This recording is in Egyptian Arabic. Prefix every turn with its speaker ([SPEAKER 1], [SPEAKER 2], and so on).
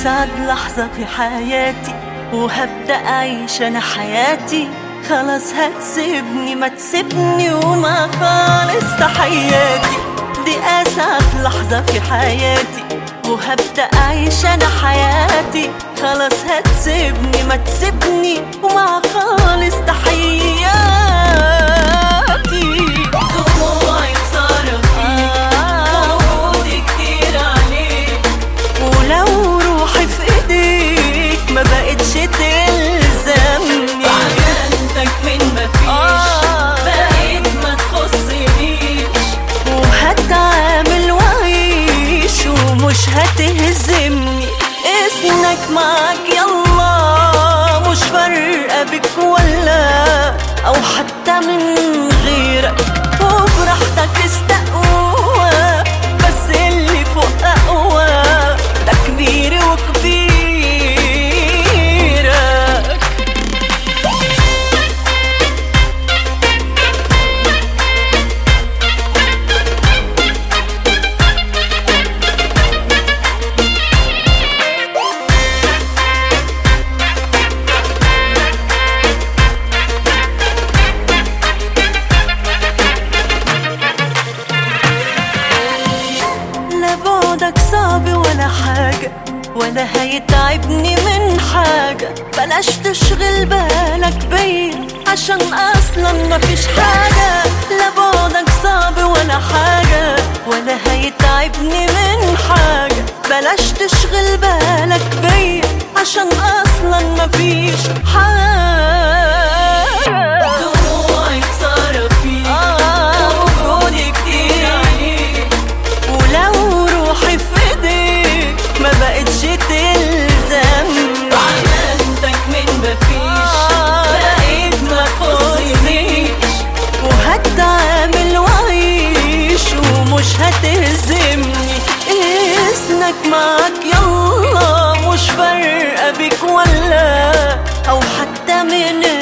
[SPEAKER 1] أسعد لحظة في حياتي وهبدأ أعيش أنا حياتي خلاص هتسيبني ما تسيبني وما خالص تحياتي دي أسعد لحظة في حياتي وهبدأ أعيش أنا حياتي خلاص هتسيبني ما تسيبني ومع خالص تحياتي
[SPEAKER 2] دموعي خسارة فيك وعودي كتير عليك
[SPEAKER 1] ولو روحي في ايديك ما بقتش تلزمني
[SPEAKER 2] بعدتك من مفيش
[SPEAKER 1] آه.
[SPEAKER 2] بقيت ما تخصنيش
[SPEAKER 1] وهتعامل وعيش ومش هتهزمني اسمك معاك يلا مش فارقة بك ولا أو حتى من غيرك وبراحتك استقوى بس اللي فوق أقوى ده كبير وكبيرك لا بعدك صعب ولا حاجة ولا هيتعبني من حاجة بلاش تشغل بالك بيا عشان أصلا مفيش حاجة لا بعدك صعب ولا حاجة ولا هيتعبني من حاجة بلاش تشغل بالك بيا عشان أصلا مفيش حاجة
[SPEAKER 2] دموعي خسارة فيك
[SPEAKER 1] آه.
[SPEAKER 2] وعودي كتير عليك
[SPEAKER 1] ولو روحي في ايديك ما بقتش تلزمني
[SPEAKER 2] بعدتك من مفيش
[SPEAKER 1] آه.
[SPEAKER 2] بقيت ما تخصنيش
[SPEAKER 1] وهتعامل وعيش ومش هتهزمني اسمك معاك يلا مش فارقة بيك ولا أو حتى من